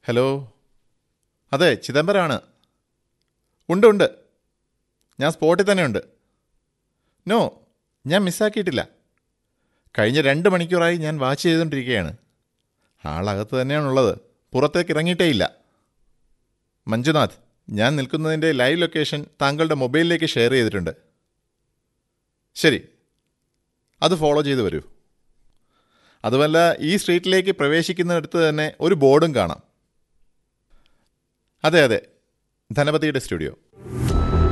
hello അതെ ചിദംബരമാണ് ഉണ്ട് ഉണ്ട് ഞാൻ സ്പോട്ടിൽ തന്നെ ഉണ്ട് നോ ഞാൻ മിസ്സാക്കിയിട്ടില്ല കഴിഞ്ഞ രണ്ട് മണിക്കൂറായി ഞാൻ വാച്ച് ചെയ്തുകൊണ്ടിരിക്കുകയാണ് ആളകത്ത് തന്നെയാണുള്ളത് പുറത്തേക്ക് ഇറങ്ങിയിട്ടേ ഇല്ല മഞ്ജുനാഥ് ഞാൻ നിൽക്കുന്നതിൻ്റെ ലൈവ് ലൊക്കേഷൻ താങ്കളുടെ മൊബൈലിലേക്ക് ഷെയർ ചെയ്തിട്ടുണ്ട് ശരി അത് ഫോളോ ചെയ്ത് വരൂ അതുമല്ല ഈ സ്ട്രീറ്റിലേക്ക് പ്രവേശിക്കുന്നിടത്ത് തന്നെ ഒരു ബോർഡും കാണാം അതെ അതെ ധനപതിയുടെ സ്റ്റുഡിയോ